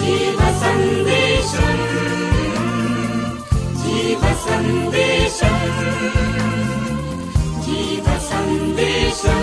ജീവസന്ദേശം ജീവസന്ദേശം ജീവസന്ദേശം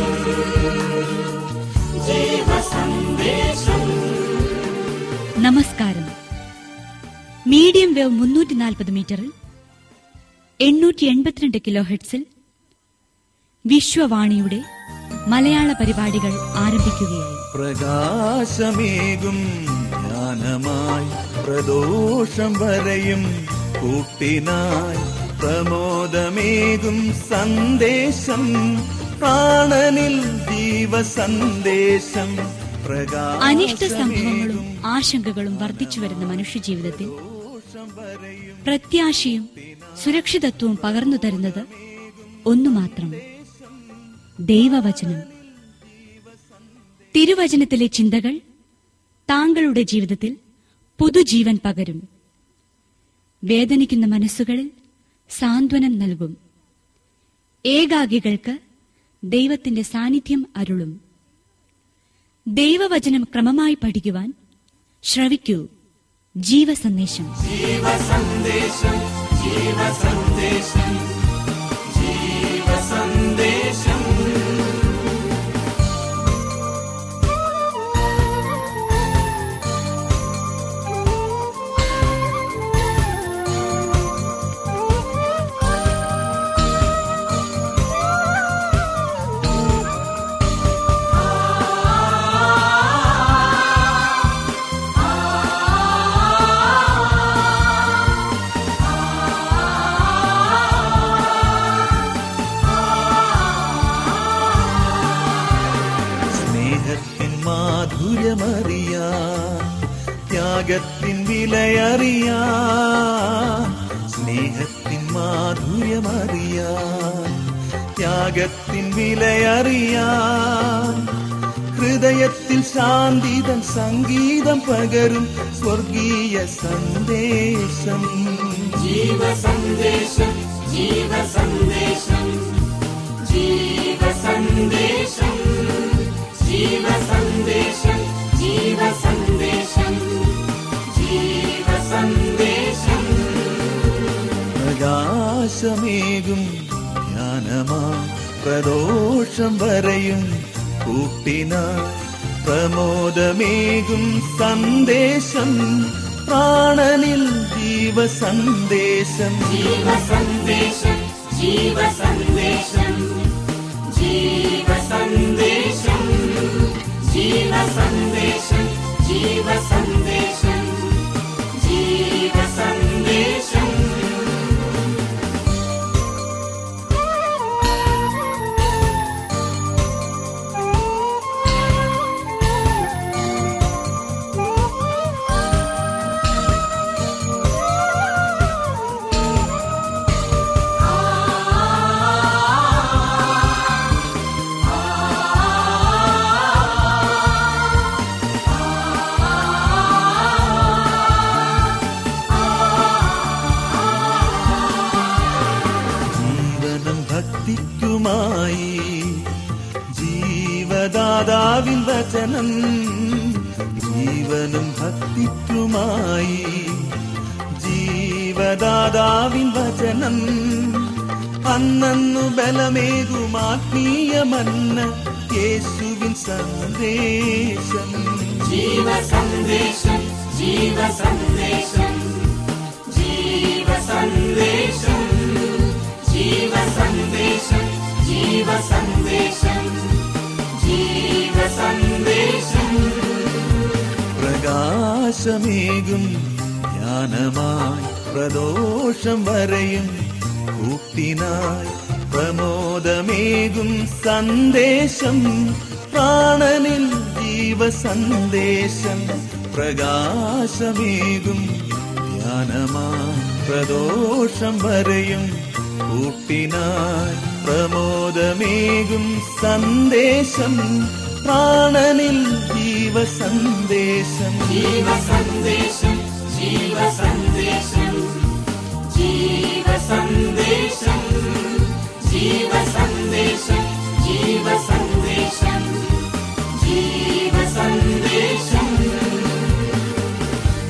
ജീവസന്ദേശം നമസ്കാരം medium wave മുന്നൂറ്റി നാൽപ്പത് മീറ്ററിൽ എണ്ണൂറ്റി എൺപത്തിരണ്ട് കിലോ ഹെഡ്സിൽ വിശ്വവാണിയുടെ മലയാള പരിപാടികൾ ആരംഭിക്കുകയായി പ്രകാശമേകും ജ്ഞാനമായി പ്രദോഷം വരെയും കൂട്ടിനായി പ്രമോദമേകും സന്ദേശം പ്രാണനിൽ ജീവസന്ദേശം അനിഷ്ട സംഭവങ്ങളും പ്രകാശമേകും ആശങ്കകളും വർദ്ധിച്ചു വരുന്ന മനുഷ്യജീവിതത്തിൽ പ്രദോഷം വരെയും പ്രത്യാശയും സുരക്ഷിതത്വവും പകർന്നു തരുന്നത് ഒന്നു മാത്രം ദൈവവചനം തിരുവചനത്തിലെ ചിന്തകൾ താങ്കളുടെ ജീവിതത്തിൽ പുതുജീവൻ പകരും വേദനിക്കുന്ന മനസ്സുകളിൽ സാന്ത്വനം നൽകും ഏകാഗികൾക്ക് ദൈവത്തിന്റെ സാന്നിധ്യം അരുളും ദൈവവചനം ക്രമമായി പഠിക്കുവാൻ ശ്രവിക്കൂ ജീവസന്ദേശം ജീവസന്ദേശം ജീവസന്ദേശം ജീവസന്ദേശം സ്നേഹത്തിൻ മാധുര്യമറിയാ ത്യാഗത്തിൻ വിലയറിയാ സ്നേഹത്തിൻ മാധുര്യമറിയാ ത്യാഗത്തിൻ വിലയറിയാ ഹൃദയത്തിൽ ശാന്തിതൻ സംഗീതം പകരും സ്വർഗീയ സന്ദേശം ജീവസന്ദേശം ജീവസന്ദേശം ജീവസന്ദേശം ജീവസന്ദേശം ജീവസന്ദേശം ജീവസന്ദേശം പ്രകാശമേകും ജ്ഞാനമാ പ്രദോഷം വരെയും കൂട്ടിന പ്രമോദമേകും സന്ദേശം പ്രാണനിൽ ജീവസന്ദേശം ജീവസന്ദേശം ജീവസന്ദേശം ജീവസന്ദേശം ജീവസന്ദേശം ജീവസന്ദേശം ജീവസന്ദേശം ജീവനം ഭക്തിക്കുമായി ജീവദാതാവിൻ വചനം ജീവനും ഭക്തിക്കുമായി ജീവദാതാവിൻ വചനം അന്നു ബലമേകും ആത്മീയമന്ന യേശുവിൻ സന്ദേശം ജീവസന്ദേശം ജീവസന്ദേശം ജീവസന്ദേശം ജീവസന്ദേശം ജീവസന്ദേശം ജീവസന്ദേശം പ്രകാശമേകും ജ്ഞാനമായി പ്രദോഷം വരെയും കൂട്ടിനായി പ്രമോദമേകും സന്ദേശം പ്രാണനിൽ ജീവസന്ദേശം പ്രകാശമേകും ജ്ഞാനമായി പ്രദോഷം വരെയും കൂട്ടിനായി പ്രമോദമേകും സന്ദേശം പ്രാണനിൽ ജീവസന്ദേശം ജീവസന്ദേശം ജീവസന്ദേശം ജീവസന്ദേശം ജീവസന്ദേശം ജീവസന്ദേശം ജീവസന്ദേശം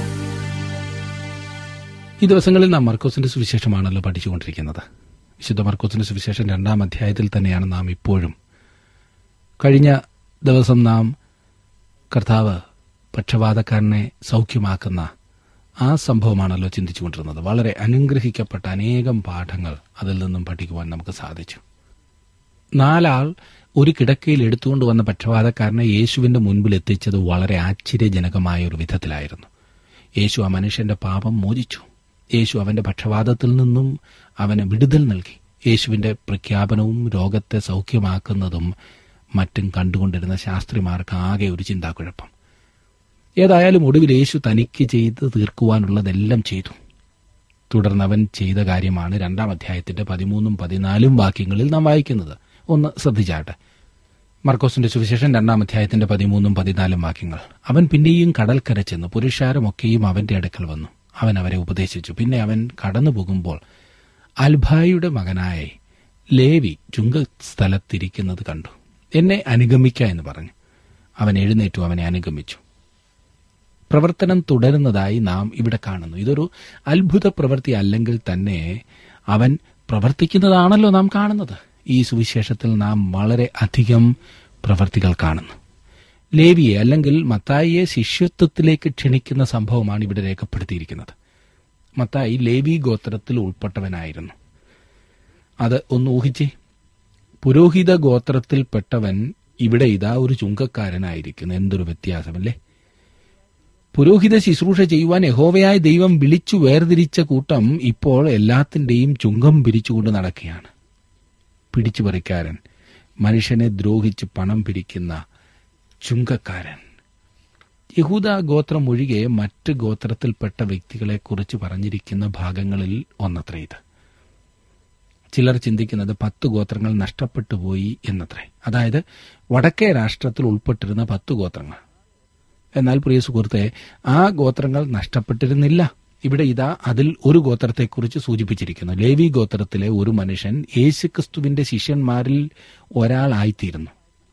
ഈ ദിവസങ്ങളിൽ നാം മർക്കോസിന്റെ സുവിശേഷമാണല്ലോ പഠിച്ചുകൊണ്ടിരിക്കുന്നത് വിശുദ്ധ മർക്കോസിന്റെ സുവിശേഷം രണ്ടാം അധ്യായത്തിൽ തന്നെയാണ് നാം ഇപ്പോഴും കഴിഞ്ഞ ദിവസം നാം കർത്താവ് പക്ഷപാതക്കാരനെ സൗഖ്യമാക്കുന്ന ആ സംഭവമാണല്ലോ ചിന്തിച്ചുകൊണ്ടിരുന്നത് വളരെ അനുഗ്രഹിക്കപ്പെട്ട അനേകം പാഠങ്ങൾ അതിൽ നിന്നും പഠിക്കുവാൻ നമുക്ക് സാധിച്ചു നാലാൾ ഒരു കിടക്കയിൽ എടുത്തുകൊണ്ട് വന്ന പക്ഷപാതക്കാരനെ യേശുവിന്റെ മുൻപിൽ എത്തിച്ചത് വളരെ ആശ്ചര്യജനകമായ ഒരു വിധത്തിലായിരുന്നു യേശു ആ മനുഷ്യന്റെ പാപം മോചിച്ചു യേശു അവന്റെ പക്ഷപാതത്തിൽ നിന്നും അവന് വിടുതൽ നൽകി യേശുവിന്റെ പ്രഖ്യാപനവും രോഗത്തെ സൗഖ്യമാക്കുന്നതും മറ്റും കണ്ടുകൊണ്ടിരുന്ന ശാസ്ത്രിമാർക്ക് ആകെ ഒരു ചിന്താക്കുഴപ്പം ഏതായാലും ഒടുവിൽ യേശു തനിക്ക് ചെയ്ത് തീർക്കുവാനുള്ളതെല്ലാം ചെയ്തു തുടർന്ന് അവൻ ചെയ്ത കാര്യമാണ് രണ്ടാം അധ്യായത്തിന്റെ പതിമൂന്നും പതിനാലും വാക്യങ്ങളിൽ നാം വായിക്കുന്നത് ഒന്ന് ശ്രദ്ധിച്ചാട്ടെ മർക്കോസിന്റെ സുവിശേഷം രണ്ടാം അധ്യായത്തിന്റെ പതിമൂന്നും പതിനാലും വാക്യങ്ങൾ അവൻ പിന്നെയും കടൽക്കര ചെന്നു പുരുഷാരമൊക്കെയും അവന്റെ അടുക്കൽ വന്നു അവൻ അവരെ ഉപദേശിച്ചു പിന്നെ അവൻ കടന്നു പോകുമ്പോൾ അൽഭായിയുടെ മകനായ ലേവി ചുങ്കസ്ഥലത്തിരിക്കുന്നത് കണ്ടു എന്നെ അനുഗമിക്ക എന്ന് പറഞ്ഞു അവൻ എഴുന്നേറ്റു അവനെ അനുഗമിച്ചു പ്രവർത്തനം തുടരുന്നതായി നാം ഇവിടെ കാണുന്നു ഇതൊരു അത്ഭുത പ്രവൃത്തി അല്ലെങ്കിൽ തന്നെ അവൻ പ്രവർത്തിക്കുന്നതാണല്ലോ നാം കാണുന്നത് ഈ സുവിശേഷത്തിൽ നാം വളരെ അധികം പ്രവർത്തികൾ കാണുന്നു ലേവിയെ അല്ലെങ്കിൽ മത്തായിയെ ശിഷ്യത്വത്തിലേക്ക് ക്ഷണിക്കുന്ന സംഭവമാണ് ഇവിടെ രേഖപ്പെടുത്തിയിരിക്കുന്നത് മത്തായി ലേവി ഗോത്രത്തിൽ ഉൾപ്പെട്ടവനായിരുന്നു അത് ഒന്ന് ഊഹിച്ചേ പുരോഹിത ഗോത്രത്തിൽപ്പെട്ടവൻ ഇവിടെ ഇതാ ഒരു ചുങ്കക്കാരനായിരിക്കുന്നു എന്തൊരു വ്യത്യാസമല്ലേ പുരോഹിത ശുശ്രൂഷ ചെയ്യുവാൻ യഹോവയായ ദൈവം വിളിച്ചു വേർതിരിച്ച കൂട്ടം ഇപ്പോൾ എല്ലാത്തിന്റെയും ചുങ്കം പിരിച്ചുകൊണ്ട് നടക്കുകയാണ് പിടിച്ചുപറിക്കാരൻ മനുഷ്യനെ ദ്രോഹിച്ച് പണം പിരിക്കുന്ന ചുങ്കക്കാരൻ യഹൂദ ഗോത്രം ഒഴികെ മറ്റ് ഗോത്രത്തിൽപ്പെട്ട വ്യക്തികളെക്കുറിച്ച് പറഞ്ഞിരിക്കുന്ന ഭാഗങ്ങളിൽ ഒന്നത്രേ ഇത് ചിലർ ചിന്തിക്കുന്നത് പത്ത് ഗോത്രങ്ങൾ നഷ്ടപ്പെട്ടു പോയി എന്നത്രേ അതായത് വടക്കേ രാഷ്ട്രത്തിൽ ഉൾപ്പെട്ടിരുന്ന പത്ത് ഗോത്രങ്ങൾ എന്നാൽ പ്രിയ സുഹൃത്തെ ആ ഗോത്രങ്ങൾ നഷ്ടപ്പെട്ടിരുന്നില്ല ഇവിടെ ഇതാ അതിൽ ഒരു ഗോത്രത്തെക്കുറിച്ച് സൂചിപ്പിച്ചിരിക്കുന്നു ലേവി ഗോത്രത്തിലെ ഒരു മനുഷ്യൻ യേശുക്രിസ്തുവിന്റെ ശിഷ്യന്മാരിൽ ഒരാളായിത്തീരുന്നു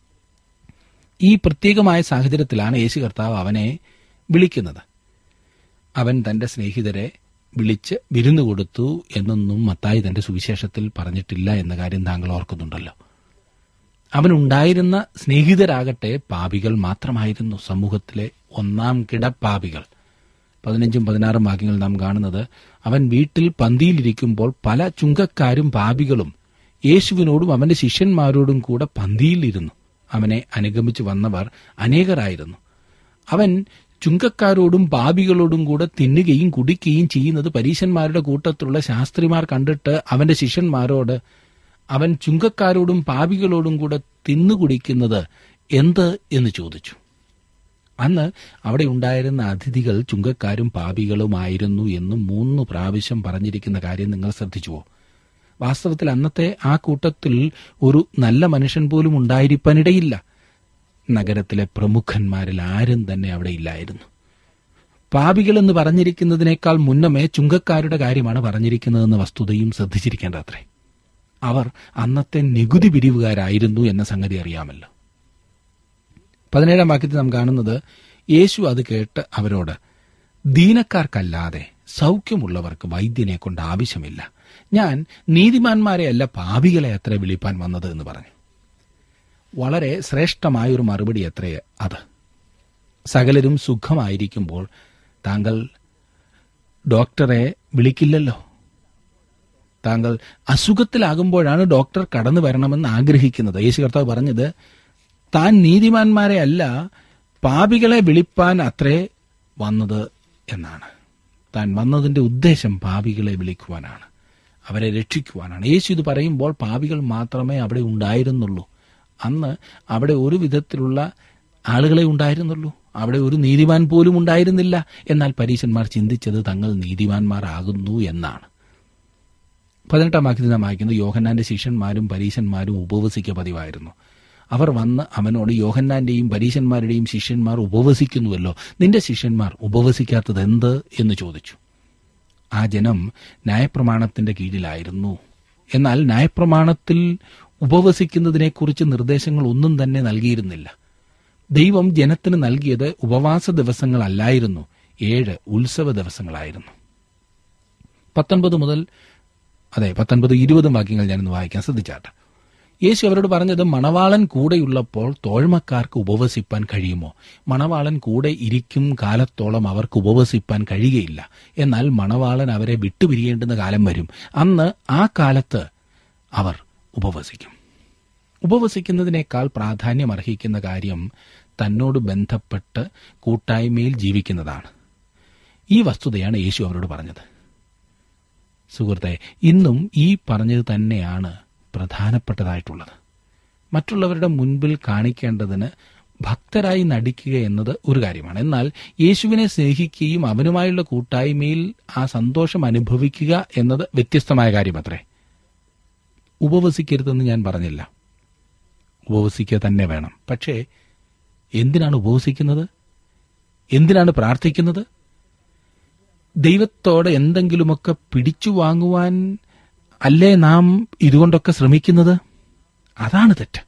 ഈ പ്രത്യേകമായ സാഹചര്യത്തിലാണ് യേശു കർത്താവ് അവനെ വിളിക്കുന്നത് അവൻ തന്റെ സ്നേഹിതരെ വിളിച്ച് വിരുന്നു കൊടുത്തു എന്നൊന്നും മത്തായി തന്റെ സുവിശേഷത്തിൽ പറഞ്ഞിട്ടില്ല എന്ന കാര്യം താങ്കൾ ഓർക്കുന്നുണ്ടല്ലോ അവനുണ്ടായിരുന്ന സ്നേഹിതരാകട്ടെ പാപികൾ മാത്രമായിരുന്നു സമൂഹത്തിലെ ഒന്നാം കിടപ്പാപികൾ പതിനഞ്ചും പതിനാറും വാക്യങ്ങൾ നാം കാണുന്നത് അവൻ വീട്ടിൽ പന്തിയിലിരിക്കുമ്പോൾ പല ചുങ്കക്കാരും പാപികളും യേശുവിനോടും അവന്റെ ശിഷ്യന്മാരോടും കൂടെ പന്തിയിലിരുന്നു അവനെ അനുഗമിച്ചു വന്നവർ അനേകരായിരുന്നു അവൻ ചുങ്കക്കാരോടും പാപികളോടും കൂടെ തിന്നുകയും കുടിക്കുകയും ചെയ്യുന്നത് പരീശന്മാരുടെ കൂട്ടത്തിലുള്ള ശാസ്ത്രിമാർ കണ്ടിട്ട് അവന്റെ ശിഷ്യന്മാരോട് അവൻ ചുങ്കക്കാരോടും പാപികളോടും കൂടെ തിന്നുകുടിക്കുന്നത് എന്ത് എന്ന് ചോദിച്ചു അന്ന് അവിടെ ഉണ്ടായിരുന്ന അതിഥികൾ ചുങ്കക്കാരും പാപികളുമായിരുന്നു എന്ന് മൂന്ന് പ്രാവശ്യം പറഞ്ഞിരിക്കുന്ന കാര്യം നിങ്ങൾ ശ്രദ്ധിച്ചുവോ വാസ്തവത്തിൽ അന്നത്തെ ആ കൂട്ടത്തിൽ ഒരു നല്ല മനുഷ്യൻ പോലും ഉണ്ടായിരിക്കാനിടയില്ല നഗരത്തിലെ പ്രമുഖന്മാരിൽ ആരും തന്നെ അവിടെ ഇല്ലായിരുന്നു പാപികൾ എന്ന് പറഞ്ഞിരിക്കുന്നതിനേക്കാൾ മുന്നമേ ചുങ്കക്കാരുടെ കാര്യമാണ് പറഞ്ഞിരിക്കുന്നതെന്ന വസ്തുതയും ശ്രദ്ധിച്ചിരിക്കേണ്ടത്രേ അവർ അന്നത്തെ നികുതി പിരിവുകാരായിരുന്നു എന്ന സംഗതി അറിയാമല്ലോ പതിനേഴാം വാക്യത്തിൽ നാം കാണുന്നത് യേശു അത് കേട്ട് അവരോട് ദീനക്കാർക്കല്ലാതെ സൗഖ്യമുള്ളവർക്ക് വൈദ്യനെ കൊണ്ട് ആവശ്യമില്ല ഞാൻ നീതിമാന്മാരെയല്ല പാപികളെ അത്ര വിളിപ്പാൻ വന്നത് എന്ന് പറഞ്ഞു വളരെ ശ്രേഷ്ഠമായൊരു മറുപടി എത്രയേ അത് സകലരും സുഖമായിരിക്കുമ്പോൾ താങ്കൾ ഡോക്ടറെ വിളിക്കില്ലല്ലോ താങ്കൾ അസുഖത്തിലാകുമ്പോഴാണ് ഡോക്ടർ കടന്നു വരണമെന്ന് ആഗ്രഹിക്കുന്നത് യേശു കർത്താവ് പറഞ്ഞത് താൻ നീതിമാന്മാരെ അല്ല പാപികളെ വിളിപ്പാൻ അത്രേ വന്നത് എന്നാണ് താൻ വന്നതിന്റെ ഉദ്ദേശം പാപികളെ വിളിക്കുവാനാണ് അവരെ രക്ഷിക്കുവാനാണ് യേശു ഇത് പറയുമ്പോൾ പാപികൾ മാത്രമേ അവിടെ ഉണ്ടായിരുന്നുള്ളൂ അന്ന് അവിടെ ഒരു വിധത്തിലുള്ള ആളുകളെ ഉണ്ടായിരുന്നുള്ളൂ അവിടെ ഒരു നീതിമാൻ പോലും ഉണ്ടായിരുന്നില്ല എന്നാൽ പരീശന്മാർ ചിന്തിച്ചത് തങ്ങൾ നീതിമാന്മാരാകുന്നു എന്നാണ് പതിനെട്ടാം വാക്യത്തിൽ നാം വായിക്കുന്നത് യോഹന്നാന്റെ ശിഷ്യന്മാരും പരീശന്മാരും ഉപവസിക്ക പതിവായിരുന്നു അവർ വന്ന് അവനോട് യോഹന്നാന്റെയും പരീശന്മാരുടെയും ശിഷ്യന്മാർ ഉപവസിക്കുന്നുവല്ലോ നിന്റെ ശിഷ്യന്മാർ ഉപവസിക്കാത്തത് എന്ത് എന്ന് ചോദിച്ചു ആ ജനം ന്യായപ്രമാണത്തിന്റെ കീഴിലായിരുന്നു എന്നാൽ ന്യായപ്രമാണത്തിൽ ഉപവസിക്കുന്നതിനെക്കുറിച്ച് നിർദ്ദേശങ്ങൾ ഒന്നും തന്നെ നൽകിയിരുന്നില്ല ദൈവം ജനത്തിന് നൽകിയത് ഉപവാസ ദിവസങ്ങളല്ലായിരുന്നു ഏഴ് ഉത്സവ ദിവസങ്ങളായിരുന്നു പത്തൊൻപത് മുതൽ അതെ പത്തൊൻപത് ഇരുപതും വാക്യങ്ങൾ ഞാനൊന്ന് വായിക്കാൻ ശ്രദ്ധിച്ചാട്ടെ യേശു അവരോട് പറഞ്ഞത് മണവാളൻ കൂടെയുള്ളപ്പോൾ തോഴ്മക്കാർക്ക് ഉപവസിപ്പാൻ കഴിയുമോ മണവാളൻ കൂടെ ഇരിക്കും കാലത്തോളം അവർക്ക് ഉപവസിപ്പാൻ കഴിയുകയില്ല എന്നാൽ മണവാളൻ അവരെ വിട്ടുപിരിയേണ്ടുന്ന കാലം വരും അന്ന് ആ കാലത്ത് അവർ ഉപവസിക്കും ഉപവസിക്കുന്നതിനേക്കാൾ പ്രാധാന്യം അർഹിക്കുന്ന കാര്യം തന്നോട് ബന്ധപ്പെട്ട് കൂട്ടായ്മയിൽ ജീവിക്കുന്നതാണ് ഈ വസ്തുതയാണ് യേശു അവരോട് പറഞ്ഞത് സുഹൃത്തെ ഇന്നും ഈ പറഞ്ഞത് തന്നെയാണ് പ്രധാനപ്പെട്ടതായിട്ടുള്ളത് മറ്റുള്ളവരുടെ മുൻപിൽ കാണിക്കേണ്ടതിന് ഭക്തരായി നടിക്കുക എന്നത് ഒരു കാര്യമാണ് എന്നാൽ യേശുവിനെ സ്നേഹിക്കുകയും അവനുമായുള്ള കൂട്ടായ്മയിൽ ആ സന്തോഷം അനുഭവിക്കുക എന്നത് വ്യത്യസ്തമായ കാര്യമത്രേ ഉപവസിക്കരുതെന്ന് ഞാൻ പറഞ്ഞില്ല ഉപവസിക്കുക തന്നെ വേണം പക്ഷേ എന്തിനാണ് ഉപവസിക്കുന്നത് എന്തിനാണ് പ്രാർത്ഥിക്കുന്നത് ദൈവത്തോട് എന്തെങ്കിലുമൊക്കെ പിടിച്ചു വാങ്ങുവാൻ അല്ലേ നാം ഇതുകൊണ്ടൊക്കെ ശ്രമിക്കുന്നത് അതാണ് തെറ്റ്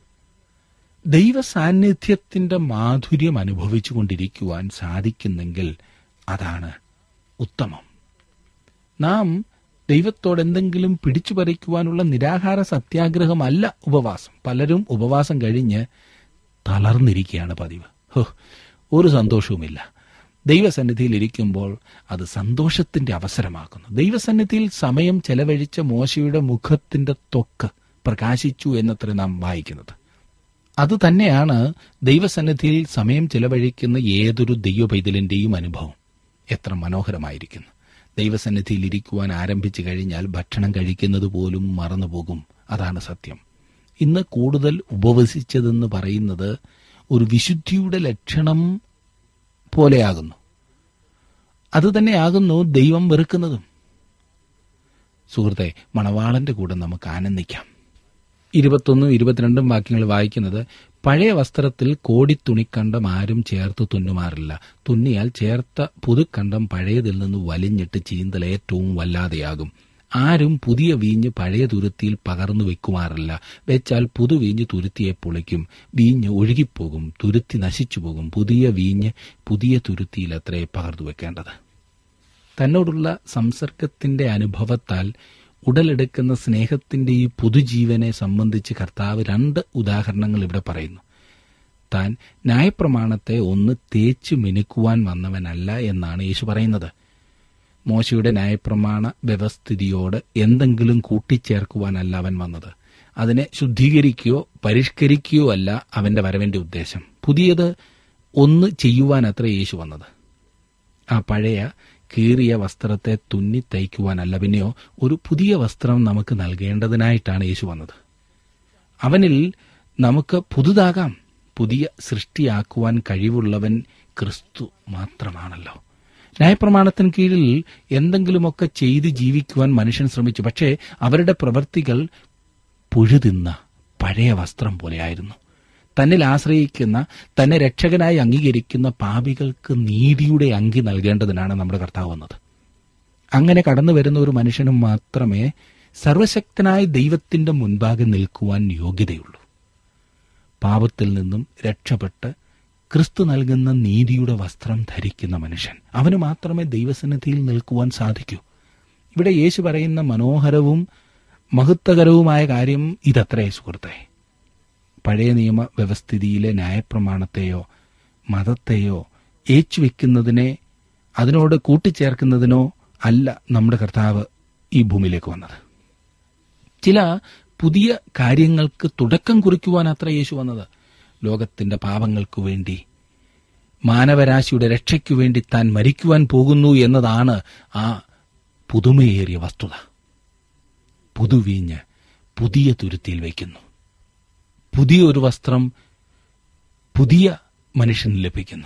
ദൈവ സാന്നിധ്യത്തിന്റെ മാധുര്യം അനുഭവിച്ചുകൊണ്ടിരിക്കുവാൻ സാധിക്കുന്നെങ്കിൽ അതാണ് ഉത്തമം നാം ദൈവത്തോട് എന്തെങ്കിലും പിടിച്ചു പറിക്കുവാനുള്ള നിരാഹാര സത്യാഗ്രഹമല്ല ഉപവാസം പലരും ഉപവാസം കഴിഞ്ഞ് തളർന്നിരിക്കുകയാണ് പതിവ് ഹോ ഒരു സന്തോഷവുമില്ല ദൈവസന്നിധിയിൽ ഇരിക്കുമ്പോൾ അത് സന്തോഷത്തിന്റെ അവസരമാക്കുന്നു ദൈവസന്നിധിയിൽ സമയം ചെലവഴിച്ച മോശയുടെ മുഖത്തിന്റെ ത്വക്ക് പ്രകാശിച്ചു എന്നത്ര നാം വായിക്കുന്നത് അത് തന്നെയാണ് ദൈവസന്നിധിയിൽ സമയം ചെലവഴിക്കുന്ന ഏതൊരു ദൈവപൈതലിന്റെയും അനുഭവം എത്ര മനോഹരമായിരിക്കുന്നു ദൈവസന്നിധിയിൽ ഇരിക്കുവാൻ ആരംഭിച്ചു കഴിഞ്ഞാൽ ഭക്ഷണം കഴിക്കുന്നത് പോലും മറന്നുപോകും അതാണ് സത്യം ഇന്ന് കൂടുതൽ ഉപവസിച്ചതെന്ന് പറയുന്നത് ഒരു വിശുദ്ധിയുടെ ലക്ഷണം പോലെയാകുന്നു അതുതന്നെയാകുന്നു ദൈവം വെറുക്കുന്നതും സുഹൃത്തെ മണവാളന്റെ കൂടെ നമുക്ക് ആനന്ദിക്കാം ഇരുപത്തൊന്നും ഇരുപത്തിരണ്ടും വാക്യങ്ങൾ വായിക്കുന്നത് പഴയ വസ്ത്രത്തിൽ കോടിത്തുണിക്കണ്ടം ആരും ചേർത്ത് തുന്നുമാറില്ല തുന്നിയാൽ ചേർത്ത പുതുക്കണ്ടം പഴയതിൽ നിന്ന് വലിഞ്ഞിട്ട് ചീന്തൽ ഏറ്റവും വല്ലാതെയാകും ആരും പുതിയ വീഞ്ഞ് പഴയ തുരുത്തിയിൽ പകർന്നു വെക്കുമാറില്ല വെച്ചാൽ പുതുവീഞ്ഞ് തുരുത്തിയെ പൊളിക്കും വീഞ്ഞ് ഒഴുകിപ്പോകും തുരുത്തി നശിച്ചുപോകും പുതിയ വീഞ്ഞ് പുതിയ തുരുത്തിയിൽ അത്രേ പകർന്നു വെക്കേണ്ടത് തന്നോടുള്ള സംസർഗത്തിന്റെ അനുഭവത്താൽ ഉടലെടുക്കുന്ന സ്നേഹത്തിന്റെ ഈ പുതുജീവനെ സംബന്ധിച്ച് കർത്താവ് രണ്ട് ഉദാഹരണങ്ങൾ ഇവിടെ പറയുന്നു താൻ ന്യായപ്രമാണത്തെ ഒന്ന് തേച്ച് മിനുക്കുവാൻ വന്നവനല്ല എന്നാണ് യേശു പറയുന്നത് മോശയുടെ ന്യായപ്രമാണ വ്യവസ്ഥിതിയോട് എന്തെങ്കിലും കൂട്ടിച്ചേർക്കുവാനല്ല അവൻ വന്നത് അതിനെ ശുദ്ധീകരിക്കുകയോ പരിഷ്കരിക്കുകയോ അല്ല അവന്റെ വരവിന്റെ ഉദ്ദേശം പുതിയത് ഒന്ന് ചെയ്യുവാനത്ര യേശു വന്നത് ആ പഴയ കീറിയ വസ്ത്രത്തെ തുന്നി തയ്ക്കുവാനല്ല പിന്നെയോ ഒരു പുതിയ വസ്ത്രം നമുക്ക് നൽകേണ്ടതിനായിട്ടാണ് യേശു വന്നത് അവനിൽ നമുക്ക് പുതുതാകാം പുതിയ സൃഷ്ടിയാക്കുവാൻ കഴിവുള്ളവൻ ക്രിസ്തു മാത്രമാണല്ലോ ന്യായപ്രമാണത്തിന് കീഴിൽ എന്തെങ്കിലുമൊക്കെ ചെയ്ത് ജീവിക്കുവാൻ മനുഷ്യൻ ശ്രമിച്ചു പക്ഷേ അവരുടെ പ്രവൃത്തികൾ പുഴുതിന്ന പഴയ വസ്ത്രം പോലെയായിരുന്നു തന്നിൽ ആശ്രയിക്കുന്ന തന്നെ രക്ഷകനായി അംഗീകരിക്കുന്ന പാപികൾക്ക് നീതിയുടെ അങ്കി നൽകേണ്ടതിനാണ് നമ്മുടെ കർത്താവ് വന്നത് അങ്ങനെ കടന്നു വരുന്ന ഒരു മനുഷ്യനും മാത്രമേ സർവശക്തനായ ദൈവത്തിന്റെ മുൻപാകെ നിൽക്കുവാൻ യോഗ്യതയുള്ളൂ പാപത്തിൽ നിന്നും രക്ഷപ്പെട്ട് ക്രിസ്തു നൽകുന്ന നീതിയുടെ വസ്ത്രം ധരിക്കുന്ന മനുഷ്യൻ അവന് മാത്രമേ ദൈവസന്നിധിയിൽ നിൽക്കുവാൻ സാധിക്കൂ ഇവിടെ യേശു പറയുന്ന മനോഹരവും മഹത്വകരവുമായ കാര്യം ഇതത്രേ സുഹൃത്തെ പഴയ നിയമ വ്യവസ്ഥിതിയിലെ ന്യായപ്രമാണത്തെയോ മതത്തെയോ ഏച്ചുവെക്കുന്നതിനെ അതിനോട് കൂട്ടിച്ചേർക്കുന്നതിനോ അല്ല നമ്മുടെ കർത്താവ് ഈ ഭൂമിയിലേക്ക് വന്നത് ചില പുതിയ കാര്യങ്ങൾക്ക് തുടക്കം കുറിക്കുവാൻ അത്ര യേശു വന്നത് ലോകത്തിന്റെ പാപങ്ങൾക്കു വേണ്ടി മാനവരാശിയുടെ രക്ഷയ്ക്കു വേണ്ടി താൻ മരിക്കുവാൻ പോകുന്നു എന്നതാണ് ആ പുതുമയേറിയ വസ്തുത പുതുവീഞ്ഞ് പുതിയ തുരുത്തിയിൽ വയ്ക്കുന്നു പുതിയ ഒരു വസ്ത്രം പുതിയ മനുഷ്യന് ലഭിക്കുന്നു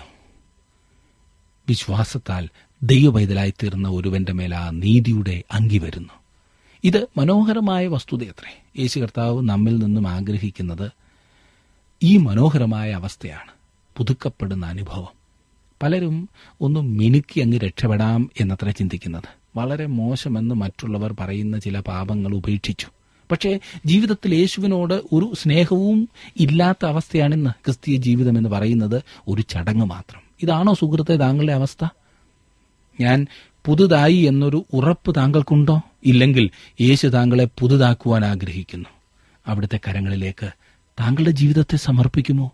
വിശ്വാസത്താൽ ദൈവപൈതലായി തീർന്ന ഒരുവന്റെ മേൽ ആ നീതിയുടെ അങ്കി വരുന്നു ഇത് മനോഹരമായ വസ്തുതയത്രേ യേശു കർത്താവ് നമ്മിൽ നിന്നും ആഗ്രഹിക്കുന്നത് ഈ മനോഹരമായ അവസ്ഥയാണ് പുതുക്കപ്പെടുന്ന അനുഭവം പലരും ഒന്ന് മിനുക്കി അങ്ങ് രക്ഷപ്പെടാം എന്നത്ര ചിന്തിക്കുന്നത് വളരെ മോശമെന്ന് മറ്റുള്ളവർ പറയുന്ന ചില പാപങ്ങൾ ഉപേക്ഷിച്ചു പക്ഷേ ജീവിതത്തിൽ യേശുവിനോട് ഒരു സ്നേഹവും ഇല്ലാത്ത അവസ്ഥയാണിന്ന് ക്രിസ്തീയ ജീവിതം എന്ന് പറയുന്നത് ഒരു ചടങ്ങ് മാത്രം ഇതാണോ സുഹൃത്തെ താങ്കളുടെ അവസ്ഥ ഞാൻ പുതുതായി എന്നൊരു ഉറപ്പ് താങ്കൾക്കുണ്ടോ ഇല്ലെങ്കിൽ യേശു താങ്കളെ പുതുതാക്കുവാൻ ആഗ്രഹിക്കുന്നു അവിടുത്തെ കരങ്ങളിലേക്ക് താങ്കളുടെ ജീവിതത്തെ സമർപ്പിക്കുമോ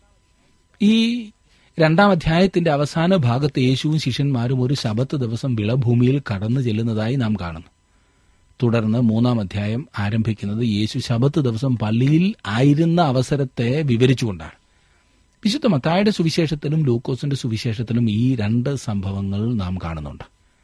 ഈ രണ്ടാം അധ്യായത്തിന്റെ അവസാന ഭാഗത്ത് യേശുവും ശിഷ്യന്മാരും ഒരു ശബത്ത് ദിവസം വിളഭൂമിയിൽ കടന്നു ചെല്ലുന്നതായി നാം കാണുന്നു തുടർന്ന് മൂന്നാം അധ്യായം ആരംഭിക്കുന്നത് യേശു ശബത്ത് ദിവസം പള്ളിയിൽ ആയിരുന്ന അവസരത്തെ വിവരിച്ചുകൊണ്ടാണ് വിശുദ്ധ മത്തായുടെ സുവിശേഷത്തിലും ലൂക്കോസിന്റെ സുവിശേഷത്തിലും ഈ രണ്ട് സംഭവങ്ങൾ നാം കാണുന്നുണ്ട്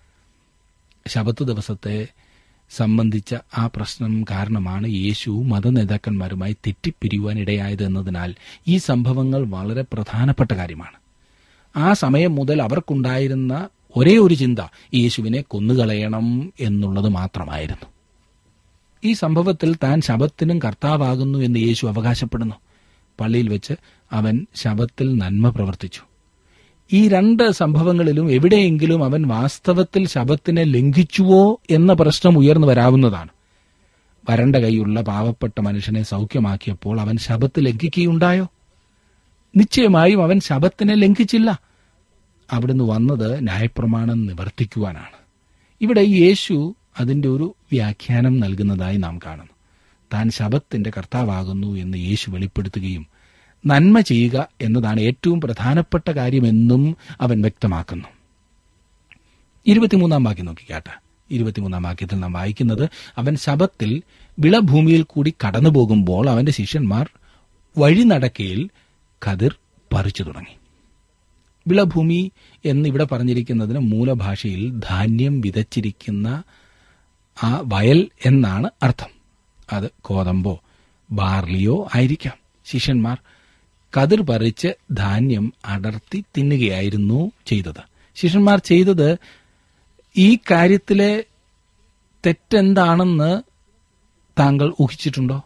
ശബത്ത് ദിവസത്തെ സംബന്ധിച്ച ആ പ്രശ്നം കാരണമാണ് യേശു മതനേതാക്കന്മാരുമായി തെറ്റിപ്പിരിയുവാൻ ഇടയായത് എന്നതിനാൽ ഈ സംഭവങ്ങൾ വളരെ പ്രധാനപ്പെട്ട കാര്യമാണ് ആ സമയം മുതൽ അവർക്കുണ്ടായിരുന്ന ഒരേ ഒരു ചിന്ത യേശുവിനെ കൊന്നുകളയണം എന്നുള്ളത് മാത്രമായിരുന്നു ഈ സംഭവത്തിൽ താൻ ശബത്തിനും കർത്താവാകുന്നു എന്ന് യേശു അവകാശപ്പെടുന്നു പള്ളിയിൽ വെച്ച് അവൻ ശബത്തിൽ നന്മ പ്രവർത്തിച്ചു ഈ രണ്ട് സംഭവങ്ങളിലും എവിടെയെങ്കിലും അവൻ വാസ്തവത്തിൽ ശബത്തിനെ ലംഘിച്ചുവോ എന്ന പ്രശ്നം ഉയർന്നു വരാവുന്നതാണ് വരണ്ട കൈയുള്ള പാവപ്പെട്ട മനുഷ്യനെ സൗഖ്യമാക്കിയപ്പോൾ അവൻ ശബത്ത് ലംഘിക്കുകയുണ്ടായോ നിശ്ചയമായും അവൻ ശബത്തിനെ ലംഘിച്ചില്ല അവിടുന്ന് വന്നത് ന്യായപ്രമാണം നിവർത്തിക്കുവാനാണ് ഇവിടെ യേശു അതിന്റെ ഒരു വ്യാഖ്യാനം നൽകുന്നതായി നാം കാണുന്നു താൻ ശബത്തിന്റെ കർത്താവാകുന്നു എന്ന് യേശു വെളിപ്പെടുത്തുകയും നന്മ ചെയ്യുക എന്നതാണ് ഏറ്റവും പ്രധാനപ്പെട്ട കാര്യമെന്നും അവൻ വ്യക്തമാക്കുന്നു ഇരുപത്തിമൂന്നാം വാക്യം നോക്കിക്കാട്ടെ ഇരുപത്തിമൂന്നാം വാക്യത്തിൽ നാം വായിക്കുന്നത് അവൻ ശബത്തിൽ വിളഭൂമിയിൽ കൂടി കടന്നു പോകുമ്പോൾ അവന്റെ ശിഷ്യന്മാർ വഴി നടക്കയിൽ കതിർ പറിച്ചു തുടങ്ങി വിളഭൂമി എന്നിവിടെ പറഞ്ഞിരിക്കുന്നതിന് മൂലഭാഷയിൽ ധാന്യം വിതച്ചിരിക്കുന്ന ആ വയൽ എന്നാണ് അർത്ഥം അത് കോതമ്പോ ബാർലിയോ ആയിരിക്കാം ശിഷ്യന്മാർ കതിർ പറിച്ച് ധാന്യം അടർത്തി തിന്നുകയായിരുന്നു ചെയ്തത് ശിഷ്യന്മാർ ചെയ്തത് ഈ കാര്യത്തിലെ തെറ്റെന്താണെന്ന് താങ്കൾ ഊഹിച്ചിട്ടുണ്ടോ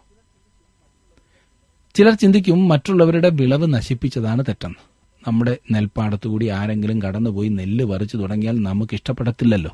ചിലർ ചിന്തിക്കും മറ്റുള്ളവരുടെ വിളവ് നശിപ്പിച്ചതാണ് തെറ്റെന്ന് നമ്മുടെ നെൽപ്പാടത്തുകൂടി ആരെങ്കിലും കടന്നുപോയി നെല്ല് പറിച്ചു തുടങ്ങിയാൽ നമുക്ക് ഇഷ്ടപ്പെടത്തില്ലല്ലോ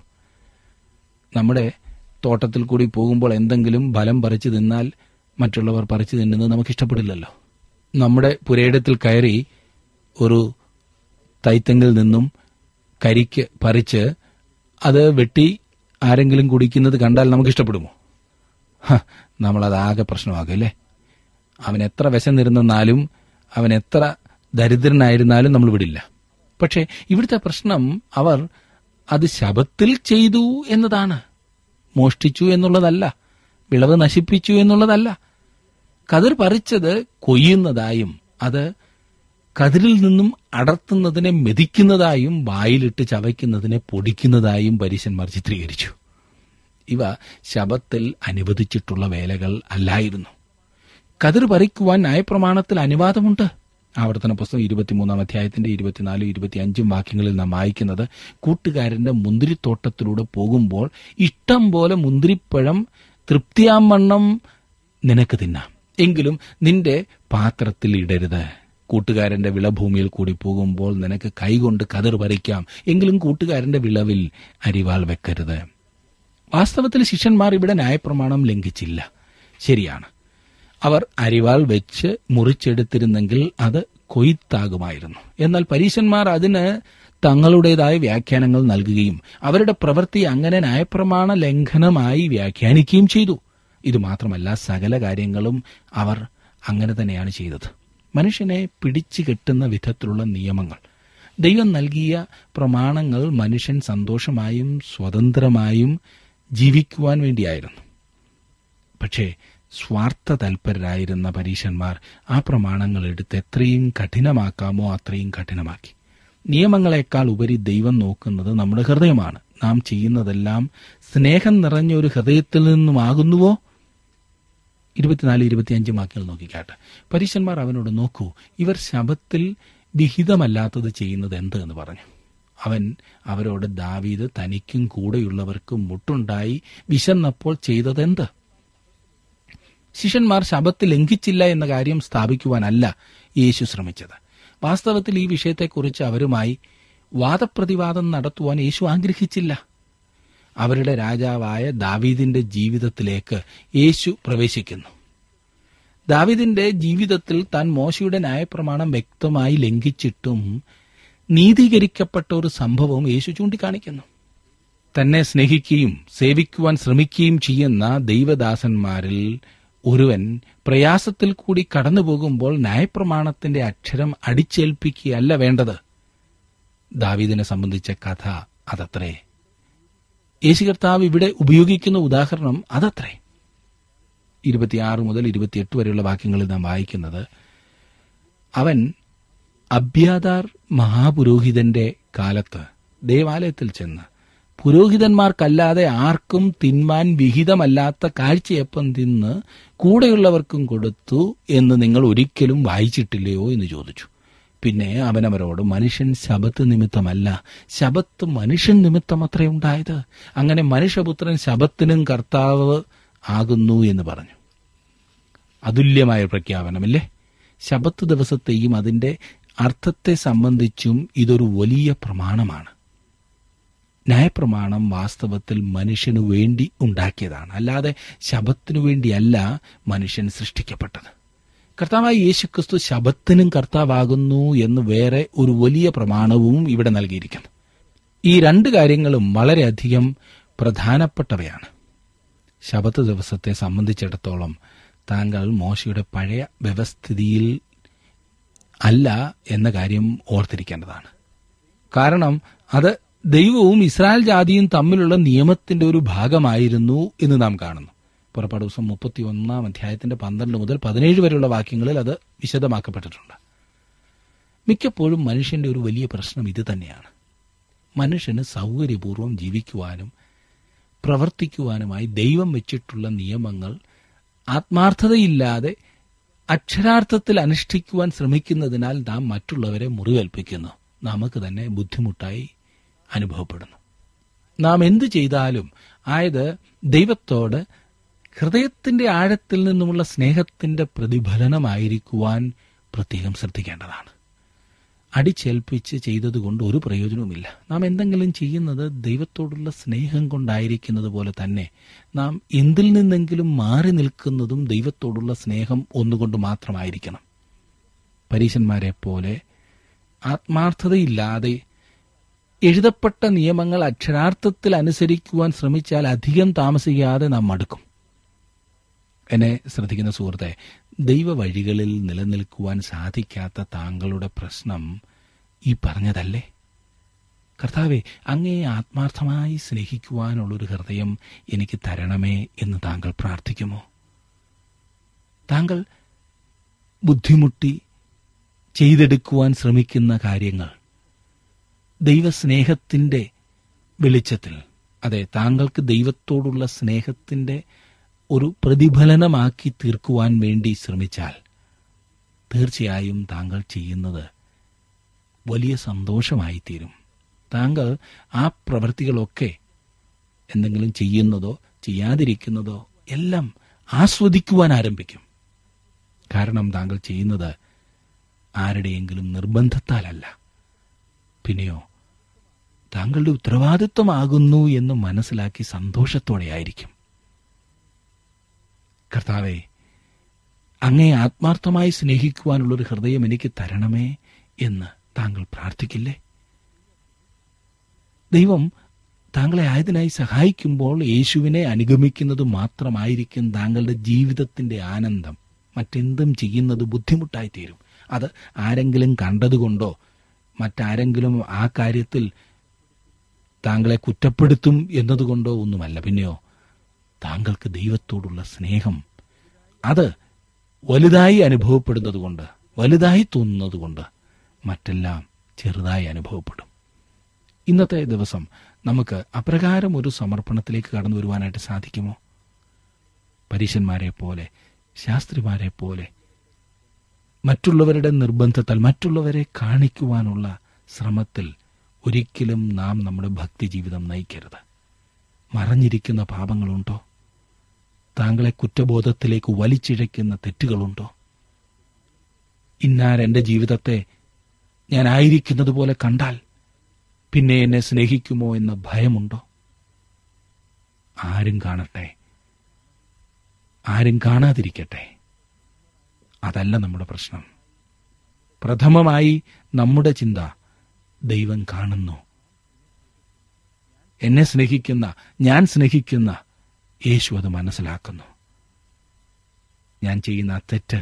നമ്മുടെ തോട്ടത്തിൽ കൂടി പോകുമ്പോൾ എന്തെങ്കിലും ഫലം പറിച്ചു തിന്നാൽ മറ്റുള്ളവർ പറിച്ചു തിന്നുന്നത് നമുക്ക് ഇഷ്ടപ്പെടില്ലല്ലോ നമ്മുടെ പുരയിടത്തിൽ കയറി ഒരു തൈത്തെങ്കിൽ നിന്നും കരിക്ക് പറിച്ച് അത് വെട്ടി ആരെങ്കിലും കുടിക്കുന്നത് കണ്ടാൽ നമുക്ക് ഇഷ്ടപ്പെടുമോ ഹ, നമ്മളത് ആകെ പ്രശ്നമാകും അല്ലേ അവൻ എത്ര വിശന്നിരുന്നാലും അവൻ എത്ര ദരിദ്രനായിരുന്നാലും നമ്മൾ വിടില്ല പക്ഷേ ഇവിടുത്തെ പ്രശ്നം അവർ അത് ശബത്തിൽ ചെയ്തു എന്നതാണ് മോഷ്ടിച്ചു എന്നുള്ളതല്ല വിളവ് നശിപ്പിച്ചു എന്നുള്ളതല്ല കതിർ പറിച്ചത് കൊയ്യുന്നതായും അത് കതിരിൽ നിന്നും അടർത്തുന്നതിനെ മെതിക്കുന്നതായും വായിലിട്ട് ചവയ്ക്കുന്നതിനെ പൊടിക്കുന്നതായും പരീശന്മാർ ചിത്രീകരിച്ചു ഇവ ശബത്തിൽ അനുവദിച്ചിട്ടുള്ള വേലകൾ അല്ലായിരുന്നു കതിർ പറിക്കുവാൻ ന്യായപ്രമാണത്തിൽ അനുവാദമുണ്ട് ആവർത്തന പുസ്തകം ഇരുപത്തിമൂന്നാം അധ്യായത്തിന്റെ ഇരുപത്തിനാലും ഇരുപത്തിയഞ്ചും വാക്യങ്ങളിൽ നാം വായിക്കുന്നത് കൂട്ടുകാരന്റെ മുന്തിരിത്തോട്ടത്തിലൂടെ പോകുമ്പോൾ ഇഷ്ടം പോലെ മുന്തിരിപ്പഴം തൃപ്തിയാമണ്ണം നിനക്ക് തിന്നാം എങ്കിലും നിന്റെ പാത്രത്തിൽ ഇടരുത് കൂട്ടുകാരന്റെ വിളഭൂമിയിൽ കൂടി പോകുമ്പോൾ നിനക്ക് കൈകൊണ്ട് കതിർ പറിക്കാം എങ്കിലും കൂട്ടുകാരന്റെ വിളവിൽ അരിവാൾ വെക്കരുത് വാസ്തവത്തിൽ ശിഷ്യന്മാർ ഇവിടെ ന്യായപ്രമാണം ലംഘിച്ചില്ല ശരിയാണ് അവർ അരിവാൾ വെച്ച് മുറിച്ചെടുത്തിരുന്നെങ്കിൽ അത് കൊയ്ത്താകുമായിരുന്നു എന്നാൽ പരീശന്മാർ അതിന് തങ്ങളുടേതായ വ്യാഖ്യാനങ്ങൾ നൽകുകയും അവരുടെ പ്രവൃത്തി അങ്ങനെ ന്യായപ്രമാണ ലംഘനമായി വ്യാഖ്യാനിക്കുകയും ചെയ്തു ഇത് മാത്രമല്ല സകല കാര്യങ്ങളും അവർ അങ്ങനെ തന്നെയാണ് ചെയ്തത് മനുഷ്യനെ പിടിച്ചു കെട്ടുന്ന വിധത്തിലുള്ള നിയമങ്ങൾ ദൈവം നൽകിയ പ്രമാണങ്ങൾ മനുഷ്യൻ സന്തോഷമായും സ്വതന്ത്രമായും ജീവിക്കുവാൻ വേണ്ടിയായിരുന്നു പക്ഷേ സ്വാർത്ഥ തൽപരരായിരുന്ന പരീശന്മാർ ആ പ്രമാണങ്ങൾ എടുത്ത് എത്രയും കഠിനമാക്കാമോ അത്രയും കഠിനമാക്കി നിയമങ്ങളെക്കാൾ ഉപരി ദൈവം നോക്കുന്നത് നമ്മുടെ ഹൃദയമാണ് നാം ചെയ്യുന്നതെല്ലാം സ്നേഹം നിറഞ്ഞ ഒരു ഹൃദയത്തിൽ നിന്നുമാകുന്നുവോ ഇരുപത്തിനാല് ഇരുപത്തിയഞ്ച് വാക്യങ്ങൾ നോക്കിക്കാട്ടെ പരീശന്മാർ അവനോട് നോക്കൂ ഇവർ ശബത്തിൽ വിഹിതമല്ലാത്തത് ചെയ്യുന്നത് എന്ത് എന്ന് പറഞ്ഞു അവൻ അവരോട് ദാവീദ് തനിക്കും കൂടെയുള്ളവർക്കും മുട്ടുണ്ടായി വിശന്നപ്പോൾ ചെയ്തതെന്ത് ശിഷ്യന്മാർ ശബത്ത് ലംഘിച്ചില്ല എന്ന കാര്യം സ്ഥാപിക്കുവാനല്ല യേശു ശ്രമിച്ചത് വാസ്തവത്തിൽ ഈ വിഷയത്തെക്കുറിച്ച് അവരുമായി വാദപ്രതിവാദം നടത്തുവാൻ യേശു ആഗ്രഹിച്ചില്ല അവരുടെ രാജാവായ ദാവീദിന്റെ ജീവിതത്തിലേക്ക് യേശു പ്രവേശിക്കുന്നു ദാവീദിന്റെ ജീവിതത്തിൽ താൻ മോശയുടെ ന്യായപ്രമാണം വ്യക്തമായി ലംഘിച്ചിട്ടും നീതീകരിക്കപ്പെട്ട ഒരു സംഭവം യേശു ചൂണ്ടിക്കാണിക്കുന്നു തന്നെ സ്നേഹിക്കുകയും സേവിക്കുവാൻ ശ്രമിക്കുകയും ചെയ്യുന്ന ദൈവദാസന്മാരിൽ ഒരുവൻ പ്രയാസത്തിൽ കൂടി കടന്നുപോകുമ്പോൾ ന്യായപ്രമാണത്തിന്റെ അക്ഷരം അടിച്ചേൽപ്പിക്കുകയല്ല വേണ്ടത് ദാവീദിനെ സംബന്ധിച്ച കഥ അതത്രേ യേശു കർത്താവ് ഇവിടെ ഉപയോഗിക്കുന്ന ഉദാഹരണം അതത്രേ ഇരുപത്തിയാറ് മുതൽ ഇരുപത്തിയെട്ട് വരെയുള്ള വാക്യങ്ങളിൽ നാം വായിക്കുന്നത് അവൻ അബ്യാദാർ മഹാപുരോഹിതന്റെ കാലത്ത് ദേവാലയത്തിൽ ചെന്ന് പുരോഹിതന്മാർക്കല്ലാതെ ആർക്കും തിന്മാൻ വിഹിതമല്ലാത്ത കാഴ്ചയപ്പം തിന്ന് കൂടെയുള്ളവർക്കും കൊടുത്തു എന്ന് നിങ്ങൾ ഒരിക്കലും വായിച്ചിട്ടില്ലയോ എന്ന് ചോദിച്ചു പിന്നെ അവനവരോട് മനുഷ്യൻ ശബത്ത് നിമിത്തമല്ല ശബത്ത് മനുഷ്യൻ നിമിത്തം അത്രേ ഉണ്ടായത് അങ്ങനെ മനുഷ്യപുത്രൻ ശബത്തിനും കർത്താവ് ആകുന്നു എന്ന് പറഞ്ഞു അതുല്യമായ പ്രഖ്യാപനമല്ലേ ശബത്ത് ദിവസത്തെയും അതിന്റെ അർത്ഥത്തെ സംബന്ധിച്ചും ഇതൊരു വലിയ പ്രമാണമാണ് ന്യായപ്രമാണം വാസ്തവത്തിൽ മനുഷ്യനു വേണ്ടി ഉണ്ടാക്കിയതാണ് അല്ലാതെ ശബത്തിനു വേണ്ടിയല്ല മനുഷ്യൻ സൃഷ്ടിക്കപ്പെട്ടത് കർത്താവായ യേശുക്രിസ്തു ശബത്തിനും കർത്താവാകുന്നു എന്ന് വേറെ ഒരു വലിയ പ്രമാണവും ഇവിടെ നൽകിയിരിക്കുന്നു ഈ രണ്ട് കാര്യങ്ങളും വളരെയധികം പ്രധാനപ്പെട്ടവയാണ് ശബത്ത് ദിവസത്തെ സംബന്ധിച്ചിടത്തോളം താങ്കൾ മോശയുടെ പഴയ വ്യവസ്ഥിതിയിൽ അല്ല എന്ന കാര്യം ഓർത്തിരിക്കേണ്ടതാണ് കാരണം അത് ദൈവവും ഇസ്രായേൽ ജാതിയും തമ്മിലുള്ള നിയമത്തിന്റെ ഒരു ഭാഗമായിരുന്നു എന്ന് നാം കാണുന്നു പുറപ്പാട് ദിവസം മുപ്പത്തി ഒന്നാം അധ്യായത്തിന്റെ പന്ത്രണ്ട് മുതൽ പതിനേഴ് വരെയുള്ള വാക്യങ്ങളിൽ അത് വിശദമാക്കപ്പെട്ടിട്ടുണ്ട് മിക്കപ്പോഴും മനുഷ്യന്റെ ഒരു വലിയ പ്രശ്നം ഇത് തന്നെയാണ് മനുഷ്യന് സൗകര്യപൂർവ്വം ജീവിക്കുവാനും പ്രവർത്തിക്കുവാനുമായി ദൈവം വെച്ചിട്ടുള്ള നിയമങ്ങൾ ആത്മാർത്ഥതയില്ലാതെ അക്ഷരാർത്ഥത്തിൽ അനുഷ്ഠിക്കുവാൻ ശ്രമിക്കുന്നതിനാൽ നാം മറ്റുള്ളവരെ മുറിവേൽപ്പിക്കുന്നു നമുക്ക് തന്നെ ബുദ്ധിമുട്ടായി അനുഭവപ്പെടുന്നു നാം എന്തു ചെയ്താലും ആയത് ദൈവത്തോട് ഹൃദയത്തിന്റെ ആഴത്തിൽ നിന്നുമുള്ള സ്നേഹത്തിന്റെ പ്രതിഫലനമായിരിക്കുവാൻ പ്രത്യേകം ശ്രദ്ധിക്കേണ്ടതാണ് അടിച്ചേൽപ്പിച്ച് ചെയ്തതുകൊണ്ട് ഒരു പ്രയോജനവുമില്ല നാം എന്തെങ്കിലും ചെയ്യുന്നത് ദൈവത്തോടുള്ള സ്നേഹം കൊണ്ടായിരിക്കുന്നത് പോലെ തന്നെ നാം എന്തിൽ നിന്നെങ്കിലും മാറി നിൽക്കുന്നതും ദൈവത്തോടുള്ള സ്നേഹം ഒന്നുകൊണ്ട് മാത്രമായിരിക്കണം പരീശന്മാരെ പോലെ ആത്മാർത്ഥതയില്ലാതെ എഴുതപ്പെട്ട നിയമങ്ങൾ അക്ഷരാർത്ഥത്തിൽ അനുസരിക്കുവാൻ ശ്രമിച്ചാൽ അധികം താമസിക്കാതെ നാം മടുക്കും എന്നെ ശ്രദ്ധിക്കുന്ന സുഹൃത്തെ ദൈവവഴികളിൽ നിലനിൽക്കുവാൻ സാധിക്കാത്ത താങ്കളുടെ പ്രശ്നം ഈ പറഞ്ഞതല്ലേ കർത്താവെ അങ്ങേ ആത്മാർത്ഥമായി സ്നേഹിക്കുവാനുള്ളൊരു ഹൃദയം എനിക്ക് തരണമേ എന്ന് താങ്കൾ പ്രാർത്ഥിക്കുമോ താങ്കൾ ബുദ്ധിമുട്ടി ചെയ്തെടുക്കുവാൻ ശ്രമിക്കുന്ന കാര്യങ്ങൾ ദൈവസ്നേഹത്തിന്റെ വെളിച്ചത്തിൽ അതെ താങ്കൾക്ക് ദൈവത്തോടുള്ള സ്നേഹത്തിന്റെ ഒരു പ്രതിഫലനമാക്കി തീർക്കുവാൻ വേണ്ടി ശ്രമിച്ചാൽ തീർച്ചയായും താങ്കൾ ചെയ്യുന്നത് വലിയ സന്തോഷമായി തീരും താങ്കൾ ആ പ്രവൃത്തികളൊക്കെ എന്തെങ്കിലും ചെയ്യുന്നതോ ചെയ്യാതിരിക്കുന്നതോ എല്ലാം ആസ്വദിക്കുവാൻ ആരംഭിക്കും കാരണം താങ്കൾ ചെയ്യുന്നത് ആരുടെയെങ്കിലും നിർബന്ധത്താലല്ല പിന്നെയോ താങ്കളുടെ ഉത്തരവാദിത്വമാകുന്നു എന്ന് മനസ്സിലാക്കി സന്തോഷത്തോടെയായിരിക്കും കർത്താവെ അങ്ങേ ആത്മാർത്ഥമായി സ്നേഹിക്കുവാനുള്ളൊരു ഹൃദയം എനിക്ക് തരണമേ എന്ന് താങ്കൾ പ്രാർത്ഥിക്കില്ലേ ദൈവം താങ്കളെ ആയതിനായി സഹായിക്കുമ്പോൾ യേശുവിനെ അനുഗമിക്കുന്നത് മാത്രമായിരിക്കും താങ്കളുടെ ജീവിതത്തിന്റെ ആനന്ദം മറ്റെന്തും ചെയ്യുന്നത് ബുദ്ധിമുട്ടായി തീരും അത് ആരെങ്കിലും കണ്ടതുകൊണ്ടോ മറ്റാരെങ്കിലും ആ കാര്യത്തിൽ താങ്കളെ കുറ്റപ്പെടുത്തും എന്നതുകൊണ്ടോ ഒന്നുമല്ല പിന്നെയോ താങ്കൾക്ക് ദൈവത്തോടുള്ള സ്നേഹം അത് വലുതായി അനുഭവപ്പെടുന്നതുകൊണ്ട് വലുതായി തോന്നുന്നതുകൊണ്ട് മറ്റെല്ലാം ചെറുതായി അനുഭവപ്പെടും ഇന്നത്തെ ദിവസം നമുക്ക് അപ്രകാരം ഒരു സമർപ്പണത്തിലേക്ക് കടന്നു വരുവാനായിട്ട് സാധിക്കുമോ പരീശന്മാരെ പോലെ ശാസ്ത്രിമാരെ പോലെ മറ്റുള്ളവരുടെ നിർബന്ധത്താൽ മറ്റുള്ളവരെ കാണിക്കുവാനുള്ള ശ്രമത്തിൽ ഒരിക്കലും നാം നമ്മുടെ ഭക്തി ജീവിതം നയിക്കരുത് മറഞ്ഞിരിക്കുന്ന പാപങ്ങളുണ്ടോ താങ്കളെ കുറ്റബോധത്തിലേക്ക് വലിച്ചിഴയ്ക്കുന്ന തെറ്റുകളുണ്ടോ ഇന്നാരെന്റെ ജീവിതത്തെ ഞാൻ ആയിരിക്കുന്നത് പോലെ കണ്ടാൽ പിന്നെ എന്നെ സ്നേഹിക്കുമോ എന്ന ഭയമുണ്ടോ ആരും കാണട്ടെ ആരും കാണാതിരിക്കട്ടെ അതല്ല നമ്മുടെ പ്രശ്നം പ്രഥമമായി നമ്മുടെ ചിന്ത ദൈവം കാണുന്നു എന്നെ സ്നേഹിക്കുന്ന ഞാൻ സ്നേഹിക്കുന്ന യേശു അത് മനസ്സിലാക്കുന്നു ഞാൻ ചെയ്യുന്ന ആ തെറ്റ്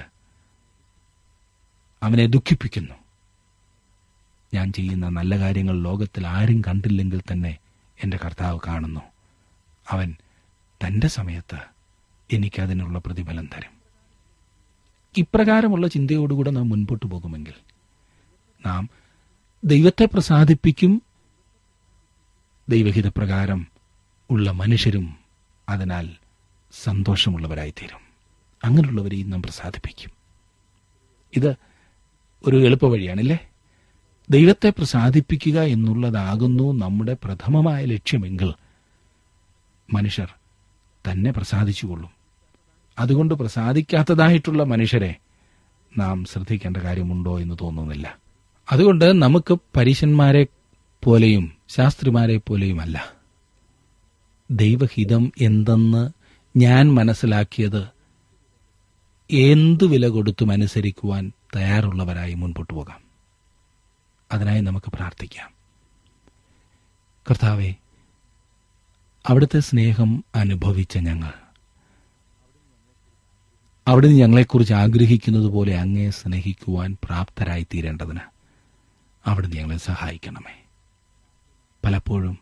അവനെ ദുഃഖിപ്പിക്കുന്നു ഞാൻ ചെയ്യുന്ന നല്ല കാര്യങ്ങൾ ലോകത്തിൽ ആരും കണ്ടില്ലെങ്കിൽ തന്നെ എൻ്റെ കർത്താവ് കാണുന്നു അവൻ തൻ്റെ സമയത്ത് എനിക്കതിനുള്ള പ്രതിഫലം തരും ഇപ്രകാരമുള്ള ചിന്തയോടുകൂടെ നാം മുൻപോട്ട് പോകുമെങ്കിൽ നാം ദൈവത്തെ പ്രസാദിപ്പിക്കും ദൈവഹിതപ്രകാരം ഉള്ള മനുഷ്യരും അതിനാൽ സന്തോഷമുള്ളവരായിത്തീരും അങ്ങനെയുള്ളവരെയും നാം പ്രസാദിപ്പിക്കും ഇത് ഒരു എളുപ്പ വഴിയാണല്ലേ ദൈവത്തെ പ്രസാദിപ്പിക്കുക എന്നുള്ളതാകുന്നു നമ്മുടെ പ്രഥമമായ ലക്ഷ്യമെങ്കിൽ മനുഷ്യർ തന്നെ പ്രസാദിച്ചുകൊള്ളും അതുകൊണ്ട് പ്രസാദിക്കാത്തതായിട്ടുള്ള മനുഷ്യരെ നാം ശ്രദ്ധിക്കേണ്ട കാര്യമുണ്ടോ എന്ന് തോന്നുന്നില്ല അതുകൊണ്ട് നമുക്ക് പരീശന്മാരെ പോലെയും ശാസ്ത്രിമാരെ പോലെയുമല്ല ദൈവഹിതം എന്തെന്ന് ഞാൻ മനസ്സിലാക്കിയത് എന്തു വില കൊടുത്തും അനുസരിക്കുവാൻ തയ്യാറുള്ളവരായി മുൻപോട്ട് പോകാം അതിനായി നമുക്ക് പ്രാർത്ഥിക്കാം കർത്താവെ അവിടുത്തെ സ്നേഹം അനുഭവിച്ച ഞങ്ങൾ അവിടുന്ന് ഞങ്ങളെക്കുറിച്ച് ആഗ്രഹിക്കുന്നത് പോലെ അങ്ങേ സ്നേഹിക്കുവാൻ പ്രാപ്തരായി തീരേണ്ടതിന് അവിടുന്ന് ഞങ്ങളെ സഹായിക്കണമേ പലപ്പോഴും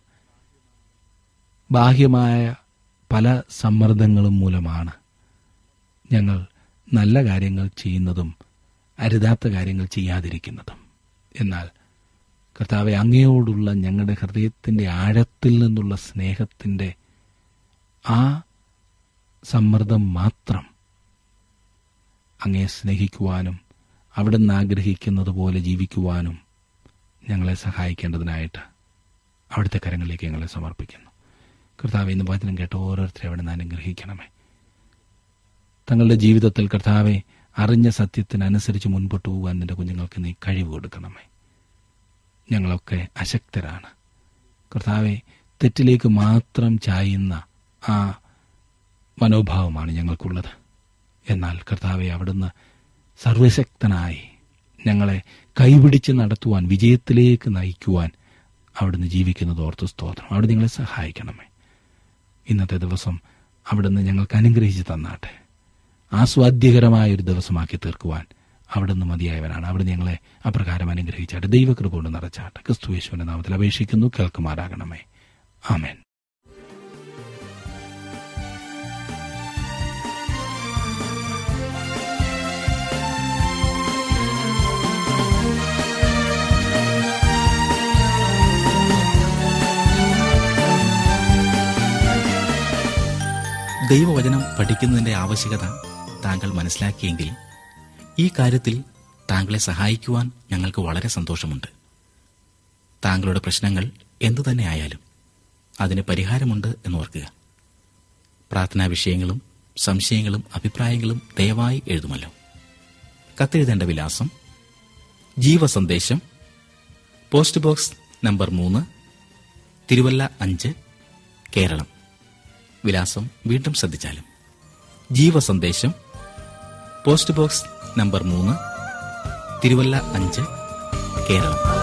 ബാഹ്യമായ പല സമ്മർദ്ദങ്ങളും മൂലമാണ് ഞങ്ങൾ നല്ല കാര്യങ്ങൾ ചെയ്യുന്നതും അരുതാത്ത കാര്യങ്ങൾ ചെയ്യാതിരിക്കുന്നതും എന്നാൽ കർത്താവെ അങ്ങയോടുള്ള ഞങ്ങളുടെ ഹൃദയത്തിന്റെ ആഴത്തിൽ നിന്നുള്ള സ്നേഹത്തിന്റെ ആ സമ്മർദ്ദം മാത്രം അങ്ങയെ സ്നേഹിക്കുവാനും അവിടുന്ന് ആഗ്രഹിക്കുന്നത് പോലെ ജീവിക്കുവാനും ഞങ്ങളെ സഹായിക്കേണ്ടതിനായിട്ട് അവിടുത്തെ കരങ്ങളിലേക്ക് ഞങ്ങളെ സമർപ്പിക്കുന്നു കർത്താവ് ഇന്ന് വചനം കേട്ട ഓരോരുത്തരെ അവിടെ നിന്ന് അനുഗ്രഹിക്കണമേ തങ്ങളുടെ ജീവിതത്തിൽ കർത്താവെ അറിഞ്ഞ സത്യത്തിനനുസരിച്ച് മുൻപോട്ട് പോകാൻ നിന്റെ കുഞ്ഞുങ്ങൾക്ക് നീ കഴിവ് കൊടുക്കണമേ ഞങ്ങളൊക്കെ അശക്തരാണ് കർത്താവെ തെറ്റിലേക്ക് മാത്രം ചായുന്ന ആ മനോഭാവമാണ് ഞങ്ങൾക്കുള്ളത് എന്നാൽ കർത്താവെ അവിടുന്ന് സർവശക്തനായി ഞങ്ങളെ കൈപിടിച്ച് നടത്തുവാൻ വിജയത്തിലേക്ക് നയിക്കുവാൻ അവിടുന്ന് ജീവിക്കുന്നത് ഓർത്ത് സ്തോത്രം അവിടെ നിങ്ങളെ സഹായിക്കണമേ ഇന്നത്തെ ദിവസം അവിടുന്ന് ഞങ്ങൾക്ക് അനുഗ്രഹിച്ച് തന്നാട്ടെ ആസ്വാദ്യകരമായ ഒരു ദിവസമാക്കി തീർക്കുവാൻ അവിടുന്ന് മതിയായവനാണ് അവിടെ ഞങ്ങളെ അപ്രകാരം അനുഗ്രഹിച്ചാട്ടെ ദൈവകൃപ കൊണ്ട് നിറച്ചാട്ടെ ക്രിസ്തു യേശുവിന്റെ നാമത്തിൽ അപേക്ഷിക്കുന്നു കേൾക്കുമാറാകണമേ ആമേൻ ദൈവവചനം പഠിക്കുന്നതിന്റെ ആവശ്യകത താങ്കൾ മനസ്സിലാക്കിയെങ്കിൽ ഈ കാര്യത്തിൽ താങ്കളെ സഹായിക്കുവാൻ ഞങ്ങൾക്ക് വളരെ സന്തോഷമുണ്ട് താങ്കളുടെ പ്രശ്നങ്ങൾ എന്തു തന്നെ ആയാലും അതിന് പരിഹാരമുണ്ട് എന്നോർക്കുക പ്രാർത്ഥനാ വിഷയങ്ങളും സംശയങ്ങളും അഭിപ്രായങ്ങളും ദയവായി എഴുതുമല്ലോ കത്തെഴുതേണ്ട വിലാസം ജീവസന്ദേശം പോസ്റ്റ് ബോക്സ് നമ്പർ മൂന്ന് തിരുവല്ല അഞ്ച് കേരളം വിലാസം വീണ്ടും ശ്രദ്ധിച്ചാലും ജീവസന്ദേശം പോസ്റ്റ് ബോക്സ് നമ്പർ മൂന്ന് തിരുവല്ല അഞ്ച് കേരളം